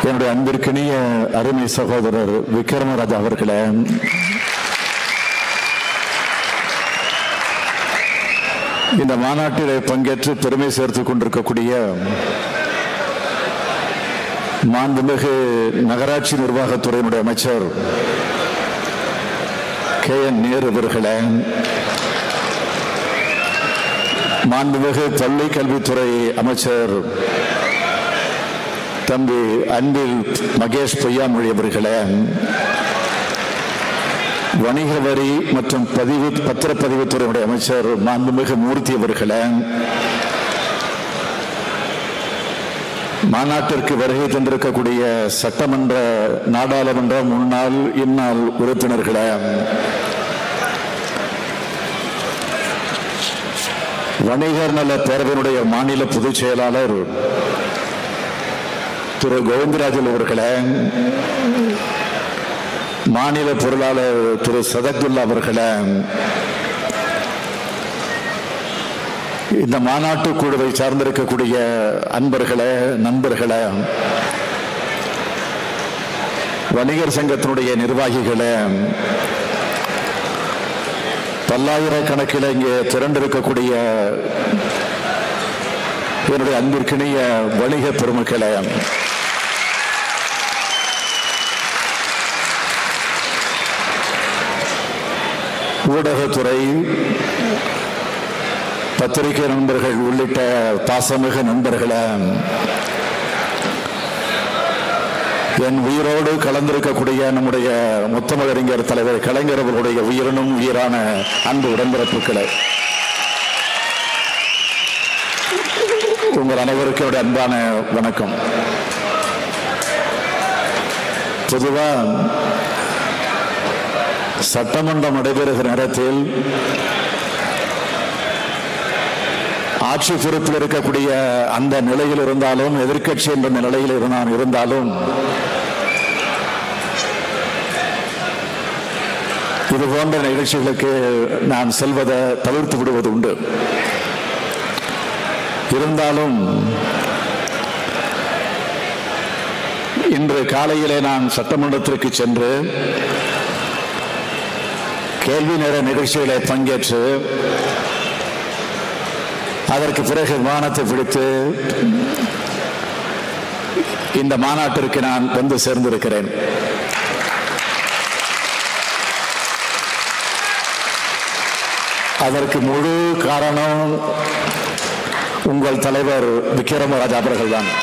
என்னுடைய அன்பிற்கினிய அருமை சகோதரர் விக்ரமராஜ் அவர்களே இந்த மாநாட்டிலே பங்கேற்று பெருமை சேர்த்துக் கொண்டிருக்கக்கூடிய மாண்புமிகு நகராட்சி நிர்வாகத்துறையினுடைய அமைச்சர் கே என் நேரு அவர்களே மாண்புமிகு பள்ளி கல்வித்துறை அமைச்சர் தம்பி அன்பில் மகேஷ் பொய்யாமொழி அவர்களே வணிக வரி மற்றும் பதிவு பத்திரப்பதிவுத்துறையுடைய அமைச்சர் மாண்புமிகு மூர்த்தி அவர்களே மாநாட்டிற்கு வருகை தந்திருக்கக்கூடிய சட்டமன்ற நாடாளுமன்ற முன்னாள் இந்நாள் உறுப்பினர்களே வணிகர் நல பேரவையினுடைய மாநில பொதுச் செயலாளர் திரு கோவிந்தராஜன் அவர்களே மாநில பொருளாளர் திரு சதகுல்லா அவர்களே இந்த மாநாட்டு குழுவை சார்ந்திருக்கக்கூடிய அன்பர்களே நண்பர்களே வணிகர் சங்கத்தினுடைய நிர்வாகிகளே பல்லாயிரக்கணக்கில் இங்கே திரண்டிருக்கக்கூடிய என்னுடைய அன்பிற்கினிய வணிக பெருமக்களே ஊடகத்துறை பத்திரிகை நண்பர்கள் உள்ளிட்ட பாசமிகு நண்பர்களே என் உயிரோடு கலந்திருக்கக்கூடிய நம்முடைய முத்தமிழறிஞர் தலைவர் கலைஞர் அவர்களுடைய உயிரினும் உயிரான அன்பு உடன்பிறப்புகளே உங்கள் அனைவருக்கும் என்னுடைய அன்பான வணக்கம் பொதுவா சட்டமன்றம் நடைபெறுகிற நேரத்தில் ஆட்சி பொறுப்பில் இருக்கக்கூடிய அந்த நிலையில் இருந்தாலும் எதிர்க்கட்சி என்ற நிலையில் நான் இருந்தாலும் இது போன்ற நிகழ்ச்சிகளுக்கு நான் செல்வதை தவிர்த்து விடுவது உண்டு இருந்தாலும் இன்று காலையிலே நான் சட்டமன்றத்திற்கு சென்று கேள்வி நேர நிகழ்ச்சிகளை பங்கேற்று அதற்கு பிறகு விமானத்தை பிடித்து இந்த மாநாட்டிற்கு நான் வந்து சேர்ந்திருக்கிறேன் அதற்கு முழு காரணம் உங்கள் தலைவர் விக்ரமராஜ் அவர்கள் தான்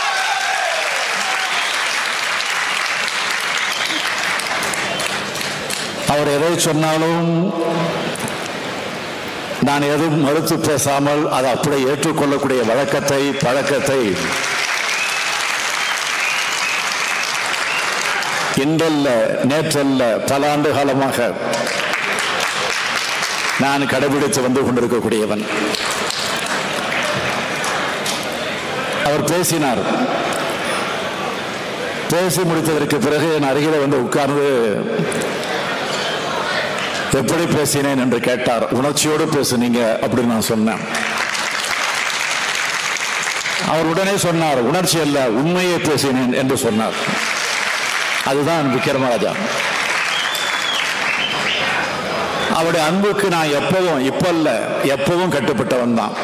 அவர் எதை சொன்னாலும் நான் எதுவும் மறுத்து பேசாமல் அதை அப்படியே ஏற்றுக்கொள்ளக்கூடிய வழக்கத்தை பழக்கத்தை இன்றல்ல நேற்றல்ல பல ஆண்டு காலமாக நான் கடைபிடித்து வந்து கொண்டிருக்கக்கூடியவன் அவர் பேசினார் பேசி முடித்ததற்கு பிறகு என் அருகில வந்து உட்கார்ந்து எப்படி பேசினேன் என்று கேட்டார் உணர்ச்சியோடு பேசுனீங்க அப்படின்னு நான் சொன்னேன் அவர் உடனே சொன்னார் உணர்ச்சி அல்ல உண்மையை பேசினேன் என்று சொன்னார் அதுதான் விக்ரமராஜா அவருடைய அன்புக்கு நான் எப்பவும் இப்ப இல்ல எப்பவும் கட்டுப்பட்டவன் தான்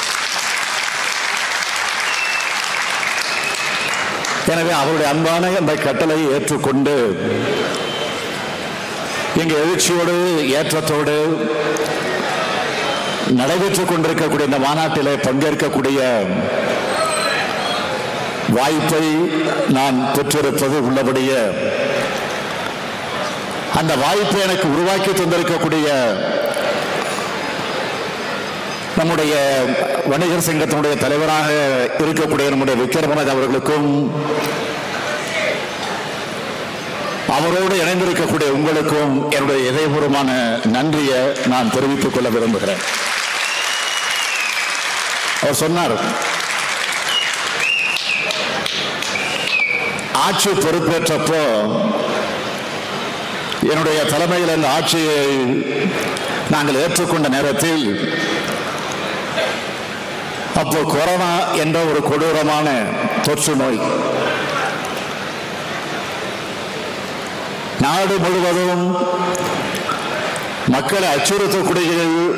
எனவே அவருடைய அன்பான அந்த கட்டளையை ஏற்றுக்கொண்டு இங்கு எழுச்சியோடு ஏற்றத்தோடு நடைபெற்றுக் கொண்டிருக்கக்கூடிய இந்த மாநாட்டிலே பங்கேற்கக்கூடிய வாய்ப்பை நான் பெற்றிருப்பது உள்ளபடியே அந்த வாய்ப்பை எனக்கு உருவாக்கி தந்திருக்கக்கூடிய நம்முடைய வணிகர் சங்கத்தினுடைய தலைவராக இருக்கக்கூடிய நம்முடைய விக்ரமராஜ் அவர்களுக்கும் அவரோடு இணைந்திருக்கக்கூடிய உங்களுக்கும் என்னுடைய இதயபூர்வமான நன்றியை நான் தெரிவித்துக் கொள்ள விரும்புகிறேன் அவர் சொன்னார் ஆட்சி பொறுப்பேற்றப்போ என்னுடைய தலைமையில் இந்த ஆட்சியை நாங்கள் ஏற்றுக்கொண்ட நேரத்தில் அப்போ கொரோனா என்ற ஒரு கொடூரமான தொற்று நோய் நாடு முழுவதும் மக்களை அச்சுறுத்தக்கூடிய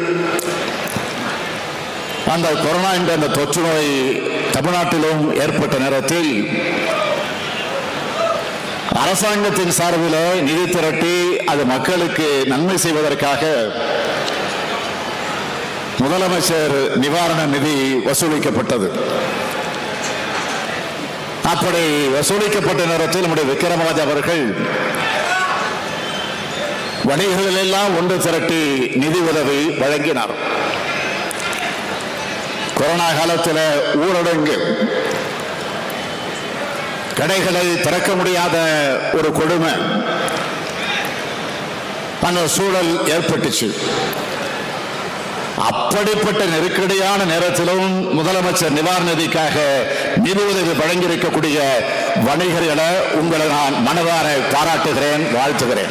அந்த கொரோனா என்ற அந்த தொற்று நோய் தமிழ்நாட்டிலும் ஏற்பட்ட நேரத்தில் அரசாங்கத்தின் சார்பில் நிதி திரட்டி அது மக்களுக்கு நன்மை செய்வதற்காக முதலமைச்சர் நிவாரண நிதி வசூலிக்கப்பட்டது அப்படி வசூலிக்கப்பட்ட நேரத்தில் நம்முடைய விக்ரமராஜ் அவர்கள் வணிகர்கள் எல்லாம் ஒன்று திரட்டி நிதி உதவி வழங்கினார் கொரோனா காலத்தில் ஊரடங்கு கடைகளை திறக்க முடியாத ஒரு கொடுமை அந்த சூழல் ஏற்பட்டுச்சு அப்படிப்பட்ட நெருக்கடியான நேரத்திலும் முதலமைச்சர் நிவாரண நிதிக்காக நிதி உதவி வழங்கியிருக்கக்கூடிய வணிகர்களை உங்களை நான் மனதார பாராட்டுகிறேன் வாழ்த்துகிறேன்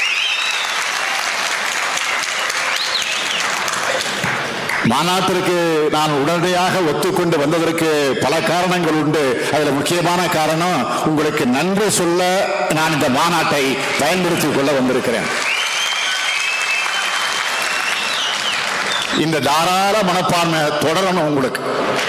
மாநாட்டிற்கு நான் உடனடியாக ஒத்துக்கொண்டு வந்ததற்கு பல காரணங்கள் உண்டு அதுல முக்கியமான காரணம் உங்களுக்கு நன்றி சொல்ல நான் இந்த மாநாட்டை பயன்படுத்திக் கொள்ள வந்திருக்கிறேன் இந்த தாராள மனப்பான்மை தொடரணும் உங்களுக்கு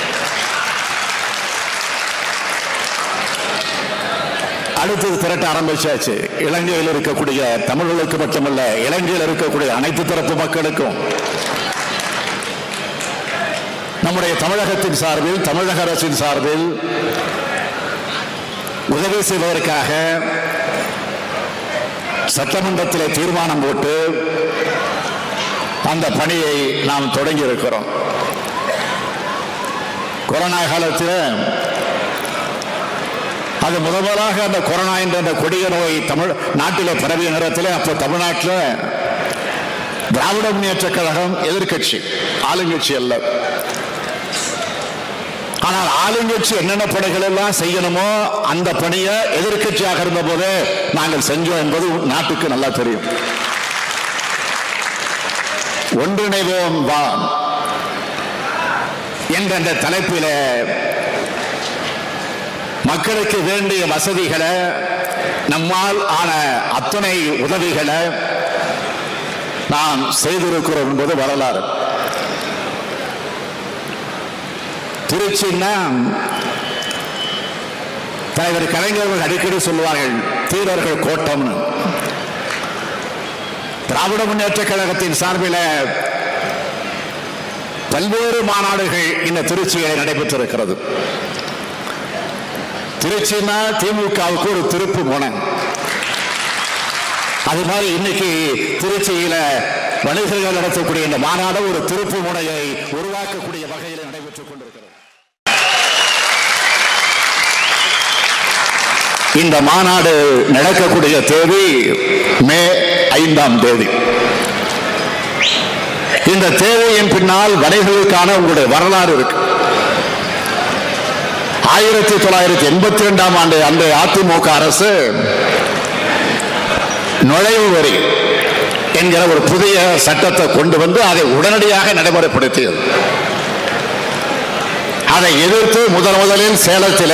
அடுத்தது திரட்ட ஆரம்பிச்சாச்சு இலங்கையில் இருக்கக்கூடிய தமிழர்களுக்கு மட்டுமல்ல இலங்கையில் இருக்கக்கூடிய அனைத்து தரப்பு மக்களுக்கும் நம்முடைய தமிழகத்தின் சார்பில் தமிழக அரசின் சார்பில் உதவி செய்வதற்காக சட்டமன்றத்தில் தீர்மானம் போட்டு அந்த பணியை நாம் தொடங்கி இருக்கிறோம் கொரோனா காலத்தில் அது முதலாக அந்த கொரோனா என்ற அந்த கொடிய நோய் தமிழ் நாட்டில் பரவிய நேரத்தில் அப்போ தமிழ்நாட்டில் திராவிட முன்னேற்ற கழகம் எதிர்க்கட்சி ஆளுங்கட்சி அல்ல ஆனால் ஆளுங்கட்சி என்னென்ன பணிகள் எல்லாம் செய்யணுமோ அந்த பணியை எதிர்க்கட்சியாக இருந்த போதே நாங்கள் செஞ்சோம் என்பது நாட்டுக்கு நல்லா தெரியும் ஒன்றிணைவோம் வா என்ற அந்த தலைப்பில் மக்களுக்கு வேண்டிய வசதிகளை நம்மால் ஆன அத்தனை உதவிகளை நாம் செய்திருக்கிறோம் என்பது வரலாறு திருச்சின்னா தலைவர் கலைஞர்கள் அடிக்கடி சொல்லுவார்கள் தீரர்கள் கோட்டம்னு திராவிட முன்னேற்ற கழகத்தின் சார்பில் பல்வேறு மாநாடுகள் இந்த திருச்சியில் நடைபெற்றிருக்கிறது திருச்சினா திமுகவுக்கு ஒரு திருப்பு முனை அது மாதிரி இன்னைக்கு திருச்சியில வணிகர்கள் நடத்தக்கூடிய இந்த மாநாடு ஒரு திருப்பு முனையை உருவாக்கக்கூடிய வகையில் நடைபெற்றுக் கொண்டிருக்கிறது இந்த மாநாடு நடக்கக்கூடிய தேதி மே ஐந்தாம் தேதி இந்த தேதியின் பின்னால் வணிகர்களுக்கான உங்களுடைய வரலாறு இருக்கு ஆயிரத்தி தொள்ளாயிரத்தி எண்பத்தி ரெண்டாம் ஆண்டு அந்த அதிமுக அரசு நுழைவு வரி என்கிற ஒரு புதிய சட்டத்தை கொண்டு வந்து அதை உடனடியாக நடைமுறைப்படுத்தியது அதை எதிர்த்து முதன் முதலில் சேலத்தில்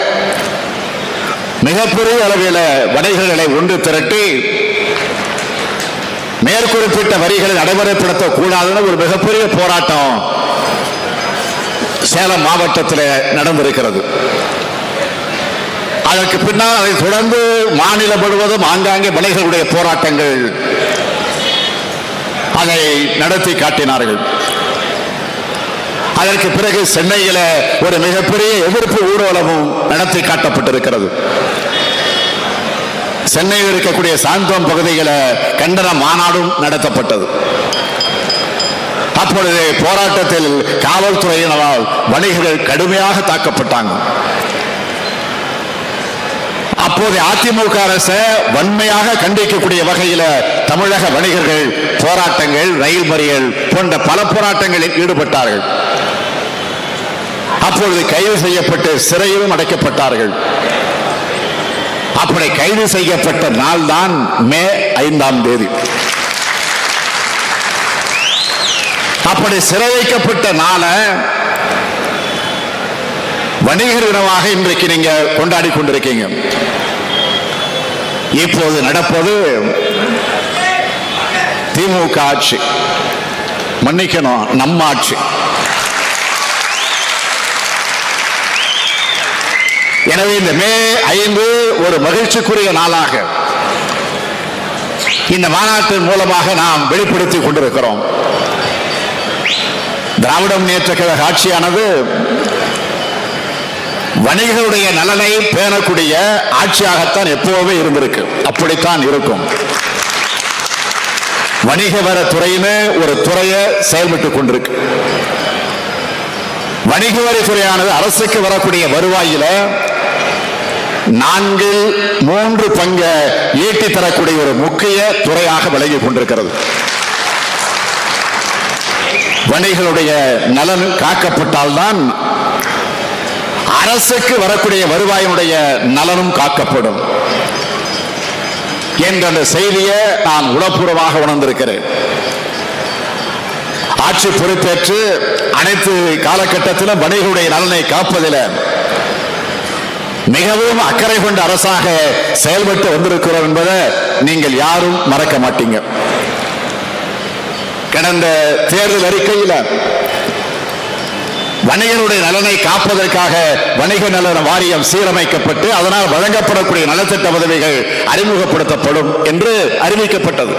மிகப்பெரிய அளவில் வணிகர்களை ஒன்று திரட்டி மேற்குறிப்பிட்ட வரிகளை நடைமுறைப்படுத்த கூடாதுன்னு ஒரு மிகப்பெரிய போராட்டம் சேலம் மாவட்டத்தில் நடந்திருக்கிறது அதற்கு பின்னால் அதை தொடர்ந்து மாநிலம் முழுவதும் ஆங்காங்கே வணிகர்களுடைய போராட்டங்கள் அதை நடத்தி காட்டினார்கள் அதற்கு பிறகு சென்னையில ஒரு மிகப்பெரிய எதிர்ப்பு ஊர்வலமும் நடத்தி காட்டப்பட்டிருக்கிறது சென்னையில் இருக்கக்கூடிய சாந்தோம் பகுதியில் கண்டன மாநாடும் நடத்தப்பட்டது அப்பொழுது போராட்டத்தில் காவல்துறையினரால் வணிகர்கள் கடுமையாக தாக்கப்பட்டாங்க அப்போது அதிமுக அரசை வன்மையாக கண்டிக்கக்கூடிய வகையில் தமிழக வணிகர்கள் போராட்டங்கள் ரயில் மறியல் போன்ற பல போராட்டங்களில் ஈடுபட்டார்கள் அப்பொழுது கைது செய்யப்பட்டு சிறையிலும் அடைக்கப்பட்டார்கள் அப்படி கைது செய்யப்பட்ட நாள் தான் மே ஐந்தாம் தேதி அப்படி சிறை வைக்கப்பட்ட நாளை வணிகர் தினமாக இன்றைக்கு நீங்க கொண்டாடி கொண்டிருக்கீங்க இப்போது நடப்பது திமுக ஆட்சி மன்னிக்கணும் நம்ம ஆட்சி எனவே இந்த மே ஐந்து ஒரு மகிழ்ச்சிக்குரிய நாளாக இந்த மாநாட்டின் மூலமாக நாம் வெளிப்படுத்திக் கொண்டிருக்கிறோம் திராவிட முன்னேற்ற கழக ஆட்சியானது வணிகர்களுடைய நலனை பேணக்கூடிய ஆட்சியாகத்தான் எப்போதுமே இருந்திருக்கு அப்படித்தான் இருக்கும் வணிக வர துறைன்னு ஒரு துறையை செயல்பட்டுக் கொண்டிருக்கு வணிக வரித்துறையானது அரசுக்கு வரக்கூடிய வருவாயில நான்கில் மூன்று பங்கு ஈட்டி தரக்கூடிய ஒரு முக்கிய துறையாக விளங்கிக் கொண்டிருக்கிறது வணிகளுடைய நலன் காக்கப்பட்டால்தான் அரசுக்கு வரக்கூடிய வருவாயினுடைய நலனும் காக்கப்படும் என்ற அந்த செய்தியை நான் உளப்பூர்வமாக உணர்ந்திருக்கிறேன் ஆட்சி பொறுப்பேற்று அனைத்து காலகட்டத்திலும் வணிகளுடைய நலனை காப்பதில் மிகவும் அக்கறை கொண்ட அரசாக செயல்பட்டு வந்திருக்கிறோம் என்பதை நீங்கள் யாரும் மறக்க மாட்டீங்க கடந்த தேர்தல் அறிக்கையில் வணிகருடைய நலனை காப்பதற்காக வணிக நலன வாரியம் சீரமைக்கப்பட்டு அதனால் வழங்கப்படக்கூடிய நலத்திட்ட உதவிகள் அறிமுகப்படுத்தப்படும் என்று அறிவிக்கப்பட்டது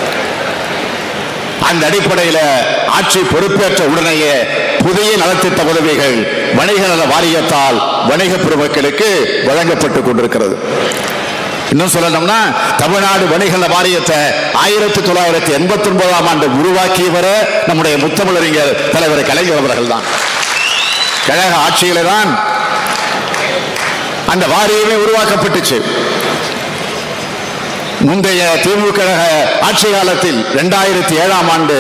அந்த அடிப்படையில் ஆட்சி பொறுப்பேற்ற உடனேயே புதிய நலத்திட்ட உதவிகள் வணிக நல வாரியத்தால் வணிக பெருமக்களுக்கு வழங்கப்பட்டுக் கொண்டிருக்கிறது இன்னும் சொல்லணும்னா தமிழ்நாடு வணிக நல வாரியத்தை ஆயிரத்தி தொள்ளாயிரத்தி எண்பத்தி ஒன்பதாம் ஆண்டு உருவாக்கியவர நம்முடைய முத்தமிழறிஞர் தலைவர் கலைஞர் அவர்கள் தான் கழக ஆட்சியில தான் அந்த வாரியமே உருவாக்கப்பட்டுச்சு முந்தைய திமுக கழக ஆட்சி காலத்தில் இரண்டாயிரத்தி ஏழாம் ஆண்டு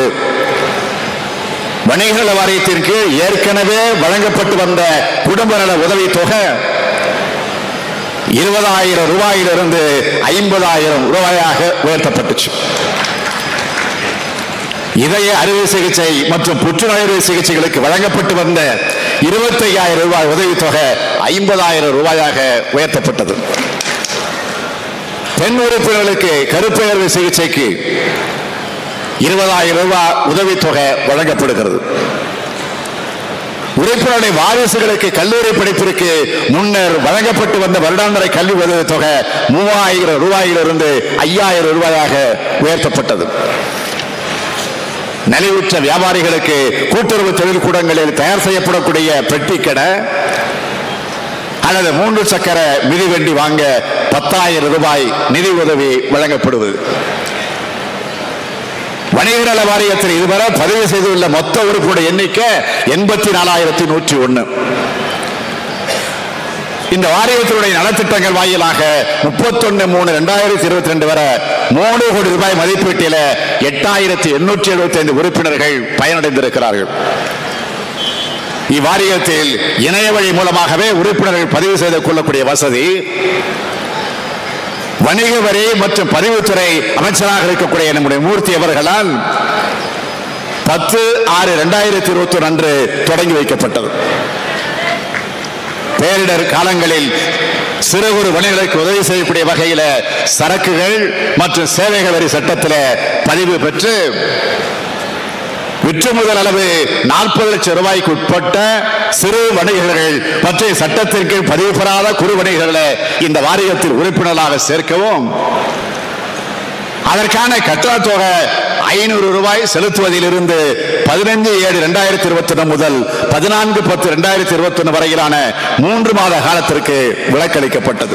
வணிகநல வாரியத்திற்கு ஏற்கனவே வழங்கப்பட்டு வந்த குடும்ப நல உதவி தொகை இருபதாயிரம் ரூபாயிலிருந்து ஐம்பதாயிரம் ரூபாயாக உயர்த்தப்பட்டுச்சு இதய அறுவை சிகிச்சை மற்றும் புற்றுநோய் அறுவை சிகிச்சைகளுக்கு வழங்கப்பட்டு வந்த இருபத்தி ஐயாயிரம் ரூபாய் உதவித்தொகை ஐம்பதாயிரம் ரூபாயாக உயர்த்தப்பட்டது பெண் உறுப்பினர்களுக்கு கருப்பை அறுவை சிகிச்சைக்கு இருபதாயிரம் ரூபாய் உதவித்தொகை வழங்கப்படுகிறது உறுப்பினருடைய வாரிசுகளுக்கு கல்லூரி படிப்பிற்கு முன்னர் வழங்கப்பட்டு வந்த வருடாந்திர கல்வி உதவித் தொகை மூவாயிரம் ரூபாயிலிருந்து ஐயாயிரம் ரூபாயாக உயர்த்தப்பட்டது நலிவுற்ற வியாபாரிகளுக்கு கூட்டுறவு தொழில் கூடங்களில் தயார் செய்யப்படக்கூடிய பெட்டி கடை அல்லது மூன்று சக்கர மிதிவண்டி வாங்க பத்தாயிரம் ரூபாய் நிதி உதவி வழங்கப்படுவது வணிக நல வாரியத்தில் இதுவரை பதிவு செய்துள்ள மொத்த உறுப்புடைய எண்ணிக்கை எண்பத்தி நாலாயிரத்தி நூற்றி ஒன்னு இந்த வாரியத்தினுடைய நலத்திட்டங்கள் வாயிலாக முப்பத்தொன்னு மூணு ரெண்டாயிரத்தி இருபத்தி ரெண்டு வரை மூணு கோடி ரூபாய் மதிப்பீட்டில எட்டாயிரத்தி எண்ணூற்றி எழுபத்தி ஐந்து உறுப்பினர்கள் பயனடைந்திருக்கிறார்கள் இவ்வாரியத்தில் இணைய வழி மூலமாகவே உறுப்பினர்கள் பதிவு செய்து கொள்ளக்கூடிய வசதி வணிக வரி மற்றும் பதிவுத்துறை அமைச்சராக இருக்கக்கூடிய நம்முடைய மூர்த்தி அவர்களால் பத்து ஆறு இரண்டாயிரத்தி இருபத்தி ஒன்று அன்று தொடங்கி வைக்கப்பட்டது பேரிடர் காலங்களில் சிறு குறு வணிகர்களுக்கு உதவி செய்யக்கூடிய வகையில் சரக்குகள் மற்றும் சேவைகள் வரி சட்டத்தில் பதிவு பெற்று விற்றுமுதல் அளவு நாற்பது லட்சம் ரூபாய்க்கு உட்பட்ட சிறு வணிகர்கள் பற்றிய சட்டத்திற்கு பதிவு பெறாத குறு வணிகர்களை இந்த வாரியத்தில் உறுப்பினராக சேர்க்கவும் அதற்கான கட்டணத் தொகை ஐநூறு ரூபாய் செலுத்துவதிலிருந்து பதினைந்து ஏழு இரண்டாயிரத்தி இருபத்தி ஒன்று முதல் பதினான்கு பத்து இரண்டாயிரத்தி இருபத்தி ஒன்று வரையிலான மூன்று மாத காலத்திற்கு விலக்களிக்கப்பட்டது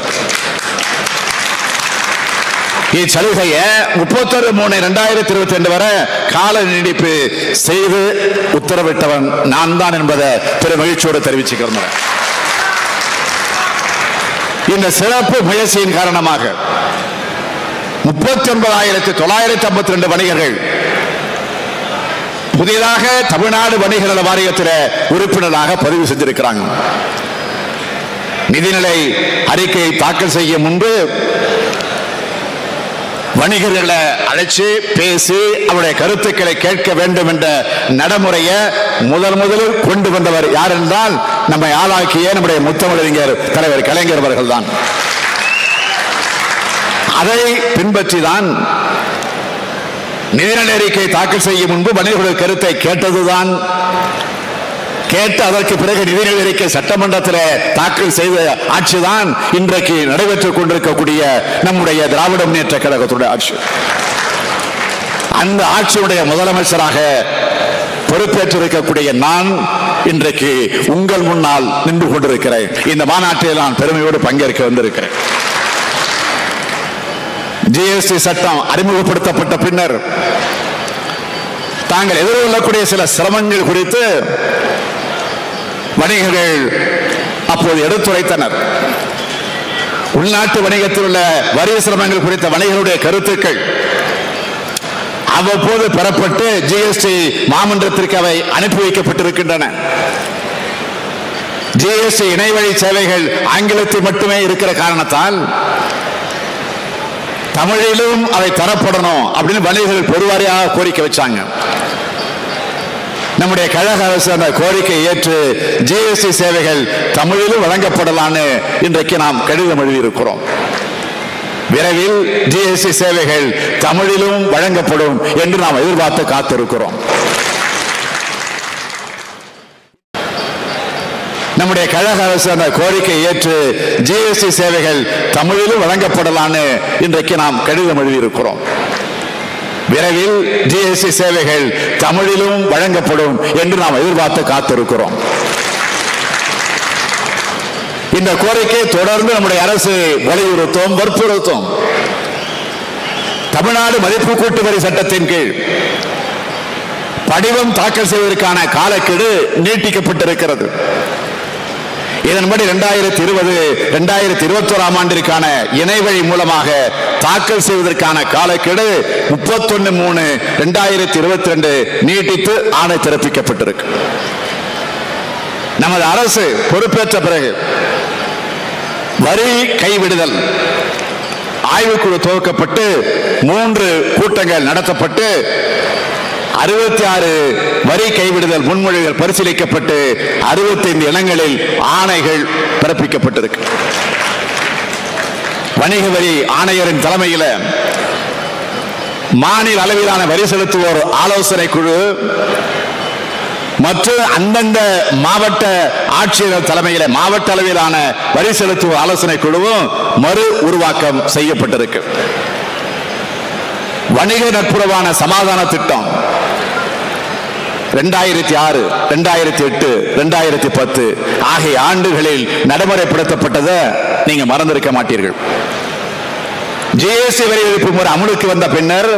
இச்சலுகையை முப்பத்தொரு மூணு இரண்டாயிரத்தி இருபத்தி ரெண்டு வரை கால நீடிப்பு செய்து உத்தரவிட்டவன் நான் தான் என்பதை பெரும் மகிழ்ச்சியோடு தெரிவிச்சுக்கிறேன் இந்த சிறப்பு முயற்சியின் காரணமாக முப்பத்தி ஒன்பதாயிரத்தி தொள்ளாயிரத்தி ஐம்பத்தி ரெண்டு வணிகர்கள் புதிதாக தமிழ்நாடு வணிக நல வாரியத்தில் உறுப்பினராக பதிவு செஞ்சிருக்கிறாங்க நிதிநிலை அறிக்கையை தாக்கல் செய்ய முன்பு வணிகர்களை அழைச்சு பேசி அவருடைய கருத்துக்களை கேட்க வேண்டும் என்ற நடைமுறையை முதல் முதலில் கொண்டு வந்தவர் யார் என்றால் நம்மை ஆளாக்கிய நம்முடைய முத்தமிழறிஞர் தலைவர் கலைஞர் அவர்கள்தான் அதை பின்பற்றிதான் நிதிநிலை அறிக்கை தாக்கல் செய்யும் முன்பு வணிகர்கள் கருத்தை கேட்டதுதான் கேட்டு அதற்கு பிறகு நிதிநிலை அறிக்கை சட்டமன்றத்தில் தாக்கல் செய்த ஆட்சிதான் இன்றைக்கு நடைபெற்றுக் கொண்டிருக்கக்கூடிய நம்முடைய திராவிட முன்னேற்ற கழகத்துடைய ஆட்சி அந்த ஆட்சியுடைய முதலமைச்சராக பொறுப்பேற்றிருக்கக்கூடிய நான் இன்றைக்கு உங்கள் முன்னால் நின்று கொண்டிருக்கிறேன் இந்த மாநாட்டில் நான் பெருமையோடு பங்கேற்க வந்திருக்கிறேன் ஜிஎஸ்டி சட்டம் அறிமுகப்படுத்தப்பட்ட பின்னர் தாங்கள் எதிர்கொள்ளக்கூடிய சில சிரமங்கள் குறித்து வணிகர்கள் அப்போது எடுத்துரைத்தனர் உள்நாட்டு வணிகத்தில் உள்ள வரி சிரமங்கள் குறித்த வணிகர்களுடைய கருத்துக்கள் அவ்வப்போது பெறப்பட்டு ஜிஎஸ்டி மாமன்றத்திற்கு அவை அனுப்பி வைக்கப்பட்டிருக்கின்றன ஜிஎஸ்டி இணையவழி சேவைகள் ஆங்கிலத்தில் மட்டுமே இருக்கிற காரணத்தால் தமிழிலும் அவை தரப்படணும் அப்படின்னு வணிகர்கள் பெருவாரியாக கோரிக்கை வச்சாங்க நம்முடைய கழக அரசு அந்த கோரிக்கை ஏற்று ஜிஎஸ்டி சேவைகள் தமிழிலும் வழங்கப்படலான்னு இன்றைக்கு நாம் கடிதம் எழுதியிருக்கிறோம் விரைவில் ஜிஎஸ்டி சேவைகள் தமிழிலும் வழங்கப்படும் என்று நாம் எதிர்பார்த்து காத்திருக்கிறோம் நம்முடைய கழக அரசு அந்த கோரிக்கை ஏற்று ஜிஎஸ்டி சேவைகள் தமிழிலும் வழங்கப்படலான்னு இன்றைக்கு நாம் கடிதம் எழுதியிருக்கிறோம் விரைவில் ஜிஎஸ்டி சேவைகள் தமிழிலும் வழங்கப்படும் என்று நாம் எதிர்பார்த்து காத்திருக்கிறோம் இந்த கோரிக்கை தொடர்ந்து நம்முடைய அரசு வலியுறுத்தும் வற்புறுத்தும் தமிழ்நாடு மதிப்பு கூட்டு வரி சட்டத்தின் கீழ் படிவம் தாக்கல் செய்வதற்கான காலக்கெடு நீட்டிக்கப்பட்டிருக்கிறது இதன்படி இரண்டாயிரத்தி இருபது இரண்டாயிரத்தி இருபத்தி ஓராம் ஆண்டிற்கான இணைவழி மூலமாக தாக்கல் செய்வதற்கான காலக்கெடு முப்பத்தொன்னு மூணு இரண்டாயிரத்தி இருபத்தி ரெண்டு நீட்டித்து ஆணை பிறப்பிக்கப்பட்டிருக்கு நமது அரசு பொறுப்பேற்ற பிறகு வரி கைவிடுதல் ஆய்வுக்குழு துவக்கப்பட்டு மூன்று கூட்டங்கள் நடத்தப்பட்டு அறுபத்தி ஆறு வரி கைவிடுதல் முன்மொழிகள் பரிசீலிக்கப்பட்டு அறுபத்தைந்து இடங்களில் ஆணைகள் பிறப்பிக்கப்பட்டிருக்கு வணிக வரி ஆணையரின் தலைமையில் மாநில அளவிலான வரி செலுத்துவோர் ஆலோசனை குழு மற்றும் அந்தந்த மாவட்ட ஆட்சியர்கள் தலைமையில் மாவட்ட அளவிலான வரி செலுத்துவோர் ஆலோசனை குழுவும் மறு உருவாக்கம் செய்யப்பட்டிருக்கு வணிக நட்புறவான சமாதான திட்டம் ரெண்டாயிரத்தி ஆறு ரெண்டாயிரத்தி எட்டு ரெண்டாயிரத்தி பத்து ஆகிய ஆண்டுகளில் நடைமுறைப்படுத்தப்பட்டதை நீங்க மறந்திருக்க மாட்டீர்கள் ஜிஎஸ்டி வரி விதிப்பு முறை அமலுக்கு வந்த பின்னர்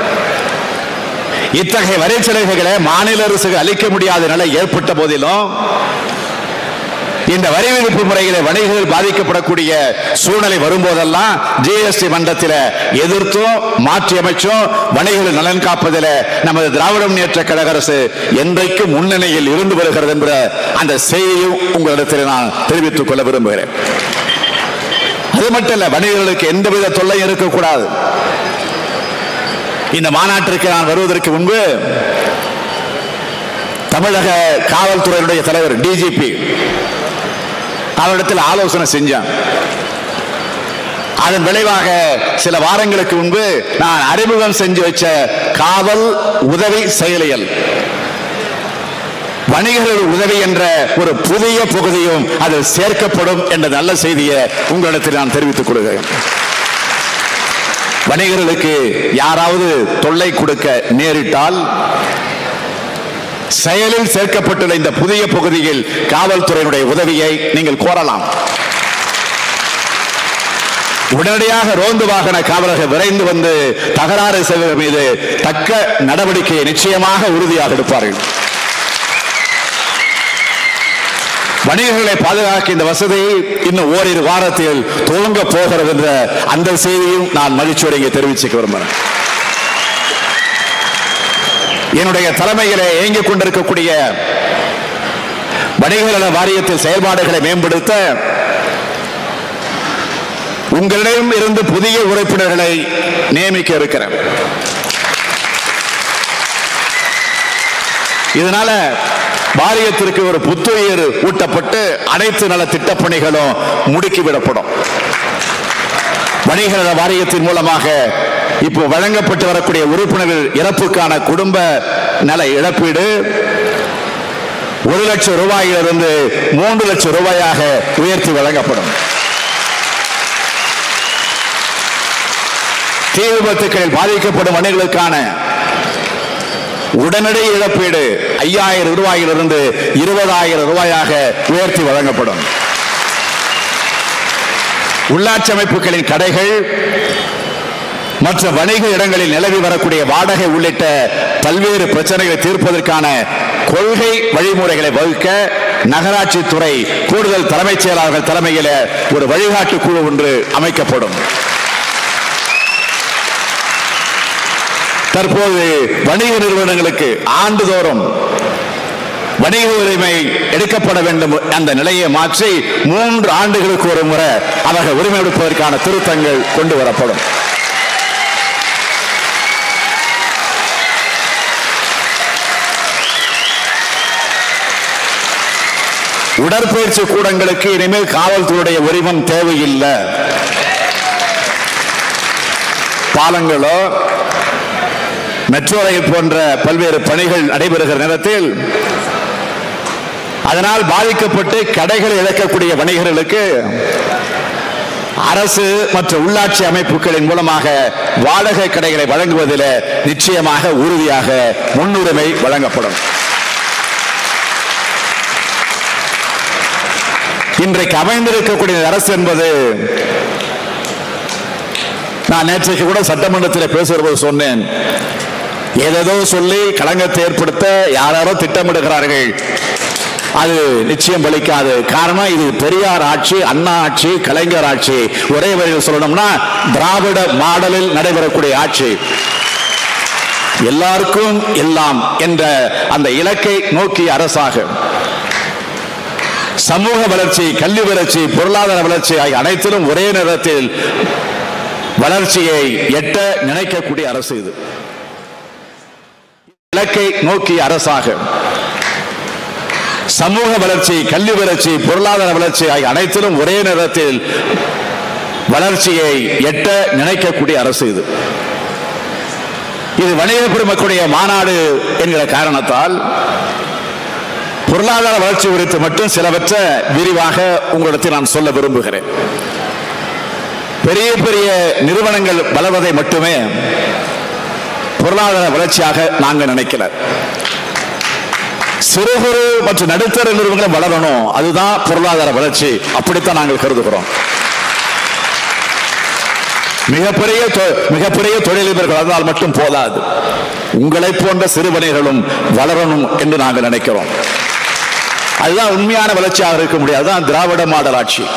இத்தகைய வரி சலுகைகளை மாநில அரசுக்கு அளிக்க முடியாத நிலை ஏற்பட்ட போதிலும் இந்த வரி விதிப்பு முறைகளை வணிகர்கள் பாதிக்கப்படக்கூடிய சூழ்நிலை வரும்போதெல்லாம் ஜிஎஸ்டி மன்றத்தில் எதிர்த்தும் மாற்றி அமைச்சும் வணிகர்கள் நலன் காப்பதில் நமது திராவிட முன்னேற்ற கழக அரசு என்றைக்கும் முன்னணியில் இருந்து வருகிறது என்ற அந்த செய்தியும் உங்களிடத்தில் நான் தெரிவித்துக் கொள்ள விரும்புகிறேன் அது மட்டும் இல்ல வணிகர்களுக்கு எந்தவித தொல்லை இருக்கக்கூடாது இந்த மாநாட்டிற்கு நான் வருவதற்கு முன்பு தமிழக காவல்துறையினுடைய தலைவர் டிஜிபி அவரிடத்தில் ஆலோசனை செஞ்சான் அதன் விளைவாக சில வாரங்களுக்கு முன்பு நான் அறிமுகம் செஞ்சு வச்ச காவல் உதவி செயலியல் வணிகர்கள் உதவி என்ற ஒரு புதிய பகுதியும் அதில் சேர்க்கப்படும் என்ற நல்ல செய்தியை உங்களிடத்தில் நான் தெரிவித்துக் கொள்கிறேன் வணிகர்களுக்கு யாராவது தொல்லை கொடுக்க நேரிட்டால் செயலில் சேர்க்கப்பட்டுள்ள இந்த புதிய பகுதியில் காவல்துறையினுடைய உதவியை நீங்கள் கோரலாம் உடனடியாக ரோந்து வாகன காவலர்கள் விரைந்து வந்து தகராறு செய்வதன் மீது தக்க நடவடிக்கையை நிச்சயமாக உறுதியாக எடுப்பார்கள் வணிகர்களை பாதுகாக்க இந்த வசதி இன்னும் ஓரிரு வாரத்தில் துவங்க போகிறது என்ற அந்த செய்தியும் நான் மகிழ்ச்சியோடு இங்கே தெரிவிச்சுக்க விரும்புகிறேன் என்னுடைய தலைமையிலே இயங்கிக் கொண்டிருக்கக்கூடிய வணிகநல வாரியத்தில் செயல்பாடுகளை மேம்படுத்த உங்களிடம் இருந்து புதிய உறுப்பினர்களை நியமிக்க இருக்கிறேன் இதனால வாரியத்திற்கு ஒரு புத்துயிர் ஊட்டப்பட்டு அனைத்து நல திட்டப்பணிகளும் முடுக்கிவிடப்படும் வணிக நல வாரியத்தின் மூலமாக இப்போ வழங்கப்பட்டு வரக்கூடிய உறுப்பினர்கள் இறப்புக்கான குடும்ப நல இழப்பீடு ஒரு லட்சம் ரூபாயிலிருந்து மூன்று லட்சம் ரூபாயாக உயர்த்தி வழங்கப்படும் தீ விபத்துக்களில் பாதிக்கப்படும் வணிகர்களுக்கான உடனடி இழப்பீடு ஐயாயிரம் ரூபாயிலிருந்து இருபதாயிரம் ரூபாயாக உயர்த்தி வழங்கப்படும் உள்ளாட்சி அமைப்புகளின் கடைகள் மற்ற வணிக இடங்களில் நிலவி வரக்கூடிய வாடகை உள்ளிட்ட பல்வேறு பிரச்சனைகளை தீர்ப்பதற்கான கொள்கை வழிமுறைகளை வகுக்க நகராட்சி துறை கூடுதல் தலைமைச் செயலாளர்கள் தலைமையில் ஒரு வழிகாட்டு குழு ஒன்று அமைக்கப்படும் தற்போது வணிக நிறுவனங்களுக்கு ஆண்டுதோறும் வணிக உரிமை எடுக்கப்பட வேண்டும் அந்த நிலையை மாற்றி மூன்று ஆண்டுகளுக்கு ஒரு முறை அவர்கள் உரிமை எடுப்பதற்கான திருத்தங்கள் கொண்டு வரப்படும் உடற்பயிற்சி கூடங்களுக்கு இனிமேல் காவல்துறையுடைய உரிமம் தேவையில்லை பாலங்களோ மெட்ரோ ரயில் போன்ற பல்வேறு பணிகள் நடைபெறுகிற நேரத்தில் அதனால் பாதிக்கப்பட்டு கடைகளை இழக்கக்கூடிய வணிகர்களுக்கு அரசு மற்றும் உள்ளாட்சி அமைப்புகளின் மூலமாக வாடகை கடைகளை வழங்குவதில் நிச்சயமாக உறுதியாக முன்னுரிமை வழங்கப்படும் இன்றைக்கு அமைந்திருக்கக்கூடிய அரசு என்பது நான் நேற்றைக்கு கூட சட்டமன்றத்தில் பேசுகிற சொன்னேன் ஏதேதோ சொல்லி களங்கத்தை ஏற்படுத்த யாராரோ திட்டமிடுகிறார்கள் அது நிச்சயம் பலிக்காது காரணம் இது பெரியார் ஆட்சி அண்ணா ஆட்சி கலைஞர் ஆட்சி ஒரே வழியில் சொல்லணும்னா திராவிட மாடலில் நடைபெறக்கூடிய ஆட்சி எல்லாருக்கும் எல்லாம் என்ற அந்த இலக்கை நோக்கிய அரசாக சமூக வளர்ச்சி கல்வி வளர்ச்சி பொருளாதார வளர்ச்சி ஆகிய அனைத்திலும் ஒரே நேரத்தில் வளர்ச்சியை எட்ட நினைக்கக்கூடிய அரசு இது இலக்கை நோக்கிய அரசாக சமூக வளர்ச்சி கல்வி வளர்ச்சி பொருளாதார வளர்ச்சி ஆகிய அனைத்திலும் ஒரே நேரத்தில் வளர்ச்சியை எட்ட நினைக்கக்கூடிய அரசு இது இது வணிக பெருமக்களுடைய மாநாடு என்கிற காரணத்தால் பொருளாதார வளர்ச்சி குறித்து மட்டும் சிலவற்றை விரிவாக உங்களிடத்தில் நான் சொல்ல விரும்புகிறேன் பெரிய பெரிய நிறுவனங்கள் வளர்வதை மட்டுமே பொருளாதார வளர்ச்சியாக நாங்கள் நினைக்கல சிறு குறு மற்றும் நடுத்தர நிறுவனங்கள் வளரணும் அதுதான் பொருளாதார வளர்ச்சி அப்படித்தான் நாங்கள் கருதுகிறோம் மிகப்பெரிய தொ- மிகப்பெரிய தொழிலதிபர்கள் வளர்ந்தால் மட்டும் போதாது உங்களை போன்ற சிறுவனைகளும் வளரணும் என்று நாங்கள் நினைக்கிறோம் அதுதான் உண்மையான வளர்ச்சியாக இருக்க முடியாது அதுதான் திராவிட மாடல் ஆட்சி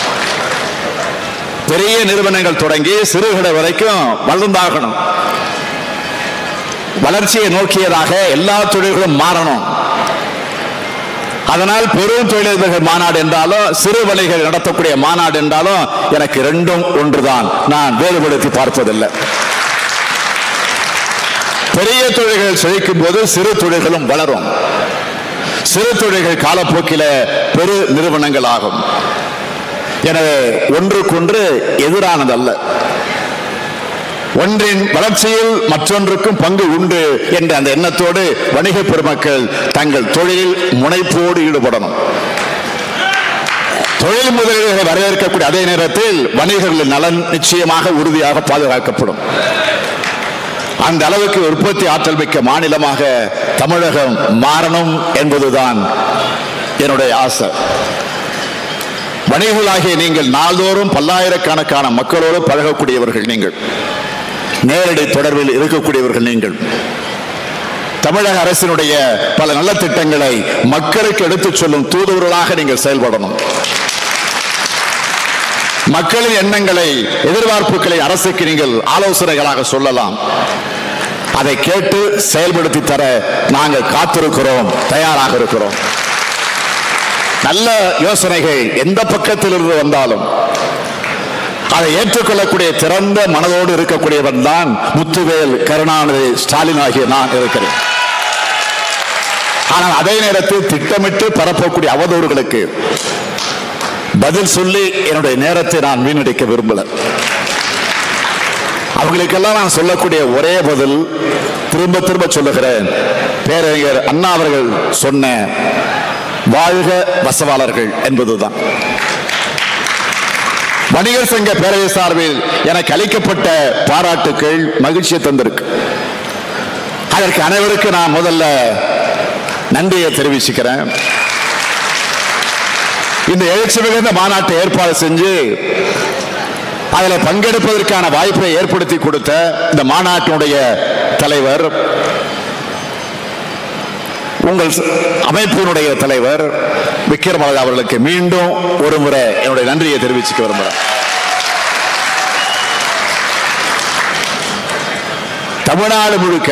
பெரிய நிறுவனங்கள் தொடங்கி சிறுகடை வரைக்கும் வளர்ந்தாகணும் வளர்ச்சியை நோக்கியதாக எல்லா தொழில்களும் மாறணும் அதனால் பெரும் தொழிலதிபர்கள் மாநாடு என்றாலும் சிறு வணிகர்கள் நடத்தக்கூடிய மாநாடு என்றாலும் எனக்கு ரெண்டும் ஒன்றுதான் நான் வேறுபடுத்தி பார்ப்பதில்லை பெரிய தொழில்கள் செழிக்கும் போது சிறு தொழில்களும் வளரும் சிறு தொழில்கள் காலப்போக்கில பெரு நிறுவனங்கள் ஆகும் எனவே ஒன்றுக்கொன்று எதிரானதல்ல ஒன்றின் வளர்ச்சியில் மற்றொன்றுக்கும் பங்கு உண்டு என்ற அந்த எண்ணத்தோடு வணிக பெருமக்கள் தங்கள் தொழிலில் முனைப்போடு ஈடுபடணும் தொழில் முதலீடுகளை வரவேற்கக்கூடிய அதே நேரத்தில் வணிகர்களின் நலன் நிச்சயமாக உறுதியாக பாதுகாக்கப்படும் அந்த அளவுக்கு உற்பத்தி ஆற்றல் மிக்க மாநிலமாக தமிழகம் மாறணும் என்பதுதான் என்னுடைய ஆசை வணிகர்களாகிய நீங்கள் நாள்தோறும் பல்லாயிரக்கணக்கான மக்களோடு பழகக்கூடியவர்கள் நீங்கள் நேரடி தொடர்பில் இருக்கக்கூடியவர்கள் நீங்கள் தமிழக அரசினுடைய பல நல்ல திட்டங்களை மக்களுக்கு எடுத்துச் சொல்லும் தூதுவர்களாக நீங்கள் செயல்படணும் மக்களின் எண்ணங்களை எதிர்பார்ப்புகளை அரசுக்கு நீங்கள் ஆலோசனைகளாக சொல்லலாம் அதை கேட்டு செயல்படுத்தி தர நாங்கள் காத்திருக்கிறோம் தயாராக இருக்கிறோம் நல்ல யோசனைகள் எந்த பக்கத்திலிருந்து வந்தாலும் அதை ஏற்றுக்கொள்ளக்கூடிய திறந்த மனதோடு இருக்கக்கூடியவன் தான் முத்துவேல் கருணாநிதி ஸ்டாலின் ஆகிய நான் இருக்கிறேன் ஆனால் அதே நேரத்தில் திட்டமிட்டு பரப்பக்கூடிய அவதூறுகளுக்கு பதில் சொல்லி என்னுடைய நேரத்தை நான் வீணடிக்க விரும்பல அவங்களுக்கெல்லாம் நான் சொல்லக்கூடிய ஒரே பதில் திரும்ப திரும்ப சொல்லுகிறேன் பேரறிஞர் அண்ணா அவர்கள் சொன்ன வாழ்க வசவாளர்கள் என்பதுதான் வணிகர் சங்க பேரவை சார்பில் எனக்கு அளிக்கப்பட்ட பாராட்டுக்கள் மகிழ்ச்சியை தந்திருக்கு அதற்கு அனைவருக்கு நான் முதல்ல நன்றியை தெரிவிச்சுக்கிறேன் இந்த எழுச்சி மிகுந்த மாநாட்டை ஏற்பாடு செஞ்சு அதுல பங்கெடுப்பதற்கான வாய்ப்பை ஏற்படுத்தி கொடுத்த இந்த மாநாட்டினுடைய தலைவர் உங்கள் ச- அமைப்பினுடைய தலைவர் விக்ரமராஜா அவர்களுக்கு மீண்டும் ஒரு முறை என்னுடைய நன்றியை தெரிவிச்சுக்க விரும்புகிறேன் தமிழ்நாடு முழுக்க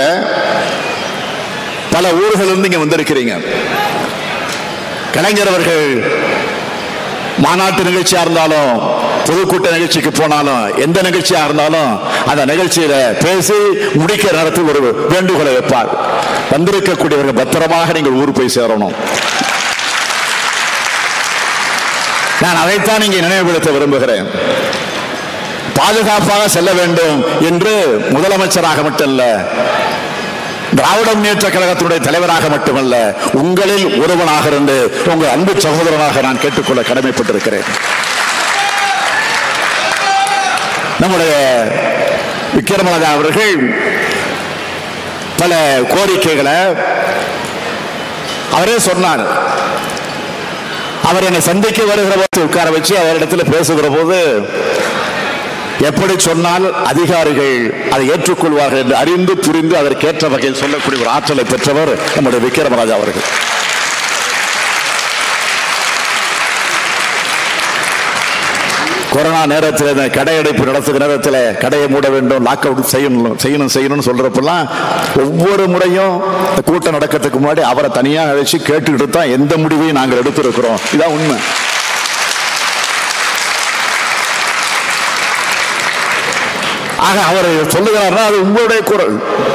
பல ஊர்களிலிருந்து இங்க வந்திருக்கிறீங்க கலைஞர் அவர்கள் மாநாட்டு நிகழ்ச்சியா இருந்தாலும் பொதுக்கூட்ட நிகழ்ச்சிக்கு போனாலும் எந்த நிகழ்ச்சியா இருந்தாலும் அந்த நிகழ்ச்சியில பேசி முடிக்கிற நேரத்தில் ஒரு வேண்டுகோளை வைப்பார் வந்திருக்கக்கூடியவர்கள் பத்திரமாக நீங்கள் ஊர் போய் சேரணும் நான் அதைத்தான் இங்கே நினைவுபடுத்த விரும்புகிறேன் பாதுகாப்பாக செல்ல வேண்டும் என்று முதலமைச்சராக மட்டுமல்ல திராவிட முன்னேற்ற கழகத்தினுடைய தலைவராக மட்டுமல்ல உங்களில் ஒருவனாக இருந்து உங்கள் அன்பு சகோதரனாக நான் கேட்டுக்கொள்ள கடமைப்பட்டிருக்கிறேன் நம்முடைய விக்ரமராஜா அவர்கள் பல கோரிக்கைகளை அவரே சொன்னார் அவர் என்னை சந்திக்க வருகிற போது உட்கார வச்சு அவரிடத்துல பேசுகிற போது எப்படி சொன்னால் அதிகாரிகள் அதை ஏற்றுக்கொள்வார்கள் என்று அறிந்து புரிந்து அதற்கேற்ற வகையில் சொல்லக்கூடிய ஒரு ஆற்றலை பெற்றவர் நம்முடைய விக்ரமராஜா அவர்கள் கொரோனா நேரத்தில் இந்த கடையடைப்பு நடத்துகிற நேரத்தில் கடையை மூட வேண்டும் லாக் அவுட் செய்யணும் செய்யணும் செய்யணும்னு சொல்றப்பெல்லாம் ஒவ்வொரு முறையும் இந்த கூட்டம் நடக்கிறதுக்கு முன்னாடி அவரை தனியாக அழைச்சு கேட்டுக்கிட்டு தான் எந்த முடிவையும் நாங்கள் எடுத்திருக்கிறோம் இதான் உண்மை ஆக அவர் சொல்லுகிறார்னா அது உங்களுடைய குரல்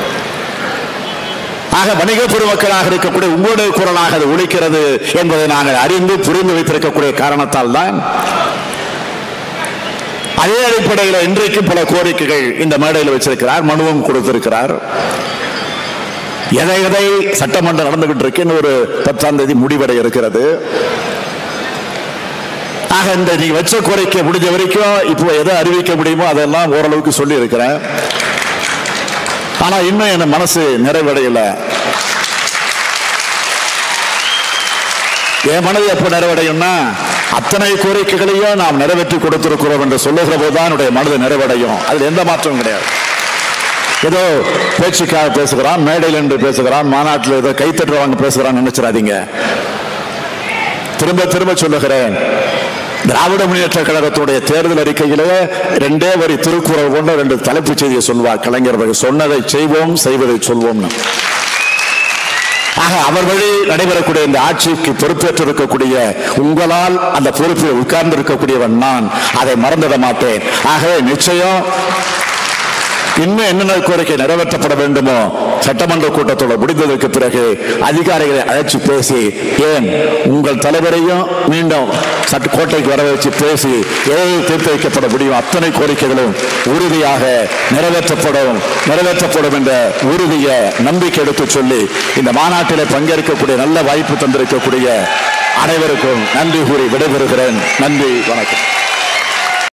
ஆக வணிக பெருமக்களாக இருக்கக்கூடிய உங்களுடைய குரலாக அது ஒழிக்கிறது என்பதை நாங்கள் அறிந்து புரிந்து வைத்திருக்கக்கூடிய காரணத்தால் தான் அதே அடிப்படையில் இன்றைக்கு பல கோரிக்கைகள் இந்த மேடையில் வச்சிருக்கிறார் மனுவும் கொடுத்திருக்கிறார் எதை எதை சட்டமன்றம் நடந்துகிட்டு இருக்கு இன்னும் ஒரு பத்தாம் தேதி முடிவடை இருக்கிறது ஆக இந்த நீங்க வச்ச கோரிக்கை முடிஞ்ச வரைக்கும் இப்போ எதை அறிவிக்க முடியுமோ அதெல்லாம் ஓரளவுக்கு சொல்லி இருக்கிறேன் ஆனா இன்னும் என் மனசு நிறைவடையல என் மனது எப்ப நிறைவடையும்னா அத்தனை கோரிக்கைகளையும் நாம் நிறைவேற்றி கொடுத்திருக்கிறோம் என்று சொல்லுகிற போதுதான் என்னுடைய மனது நிறைவடையும் அதுல எந்த மாற்றமும் கிடையாது ஏதோ பேச்சுக்காக பேசுகிறான் மேடையில் என்று பேசுகிறான் மாநாட்டில் ஏதோ கைத்தட்டுறவங்க பேசுகிறான் நினைச்சிடாதீங்க திரும்ப திரும்ப சொல்லுகிறேன் திராவிட முன்னேற்ற கழகத்துடைய தேர்தல் அறிக்கையிலே ரெண்டே வரி திருக்குறள் கொண்ட ரெண்டு தலைப்புச் செய்தியை சொல்வார் கலைஞர் அவர்கள். சொன்னதை செய்வோம் செய்வதை சொல்வோம்னு ஆக அவர் வழி நடைபெறக்கூடிய இந்த ஆட்சிக்கு பொறுப்பேற்றிருக்கக்கூடிய உங்களால் அந்த பொறுப்பில் உட்கார்ந்து இருக்கக்கூடியவன் நான் அதை மறந்துட மாட்டேன் ஆகவே நிச்சயம் இன்னும் என்னென்ன கோரிக்கை நிறைவேற்றப்பட வேண்டுமோ சட்டமன்ற கூட்டத்தோட முடிந்ததற்கு பிறகு அதிகாரிகளை அழைச்சு பேசி ஏன் உங்கள் தலைவரையும் மீண்டும் சட்ட கோட்டைக்கு வர வச்சு பேசி ஏழு தீர்த்து வைக்கப்பட முடியும் அத்தனை கோரிக்கைகளும் உறுதியாக நிறைவேற்றப்படும் நிறைவேற்றப்படும் என்ற உறுதிய நம்பிக்கை எடுத்து சொல்லி இந்த மாநாட்டிலே பங்கேற்கக்கூடிய நல்ல வாய்ப்பு தந்திருக்கக்கூடிய அனைவருக்கும் நன்றி கூறி விடைபெறுகிறேன் நன்றி வணக்கம்